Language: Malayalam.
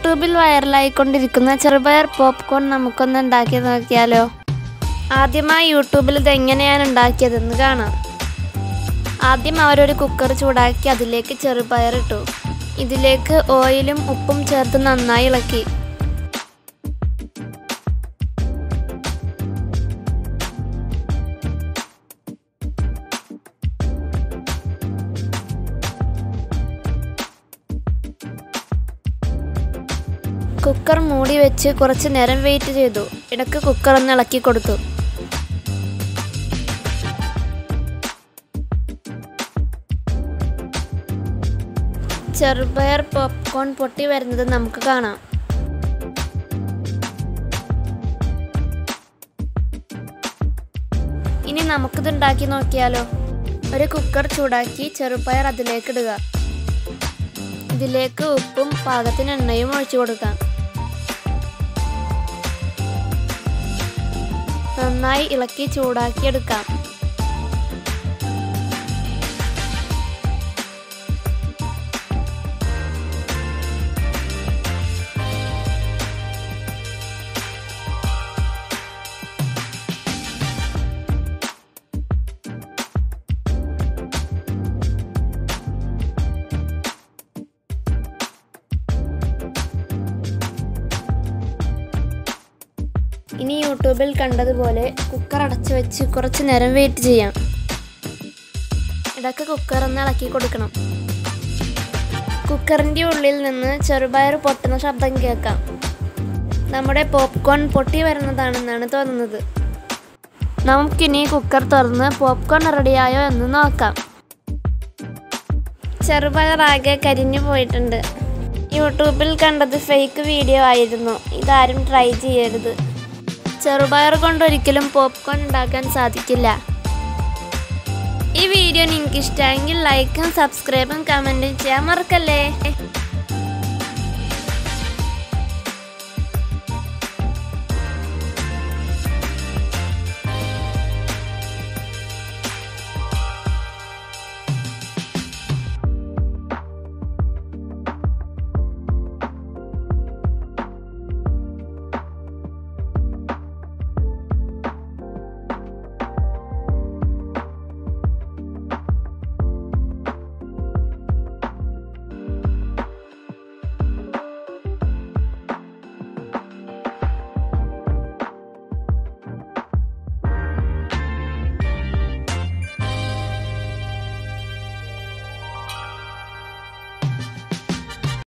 യൂട്യൂബിൽ വൈറലായിക്കൊണ്ടിരിക്കുന്ന ചെറുപയർ പോപ്കോൺ നമുക്കൊന്ന് ഉണ്ടാക്കി നോക്കിയാലോ ആദ്യമായി യൂട്യൂബിൽ ഇത് എങ്ങനെയാണ് ഉണ്ടാക്കിയതെന്ന് കാണാം ആദ്യം അവരൊരു കുക്കർ ചൂടാക്കി അതിലേക്ക് ചെറുപയർ ഇട്ടു ഇതിലേക്ക് ഓയിലും ഉപ്പും ചേർത്ത് നന്നായി ഇളക്കി കുക്കർ മൂടി വെച്ച് കുറച്ച് നേരം വെയിറ്റ് ചെയ്തു ഇടയ്ക്ക് കുക്കർ ഒന്ന് ഇളക്കി കൊടുത്തു ചെറുപയർ പോപ്കോൺ പൊട്ടി വരുന്നത് നമുക്ക് കാണാം ഇനി നമുക്കിത് ഉണ്ടാക്കി നോക്കിയാലോ ഒരു കുക്കർ ചൂടാക്കി ചെറുപയർ അതിലേക്ക് ഇടുക ഇതിലേക്ക് ഉപ്പും പാകത്തിന് എണ്ണയും ഒഴിച്ചു കൊടുക്കാം നന്നായി ഇളക്കി ചൂടാക്കി എടുക്കാം ഇനി യൂട്യൂബിൽ കണ്ടതുപോലെ കുക്കർ അടച്ചു വെച്ച് കുറച്ച് നേരം വെയിറ്റ് ചെയ്യാം ഇടയ്ക്ക് കുക്കർ ഒന്ന് ഇളക്കി കൊടുക്കണം കുക്കറിൻ്റെ ഉള്ളിൽ നിന്ന് ചെറുപയർ പൊട്ടുന്ന ശബ്ദം കേൾക്കാം നമ്മുടെ പോപ്കോൺ പൊട്ടി വരുന്നതാണെന്നാണ് തോന്നുന്നത് നമുക്കിനി കുക്കർ തുറന്ന് പോപ്കോൺ റെഡിയായോ എന്ന് നോക്കാം ചെറുപയർ ആകെ കരിഞ്ഞു പോയിട്ടുണ്ട് യൂട്യൂബിൽ കണ്ടത് ഫേക്ക് വീഡിയോ ആയിരുന്നു ഇതാരും ട്രൈ ചെയ്യരുത് ചെറുപയർ കൊണ്ടൊരിക്കലും പോപ്കോൺ ഉണ്ടാക്കാൻ സാധിക്കില്ല ഈ വീഡിയോ നിങ്ങൾക്ക് ഇഷ്ടമെങ്കിൽ ലൈക്കും സബ്സ്ക്രൈബും കമൻറ്റും ചെയ്യാൻ മറക്കല്ലേ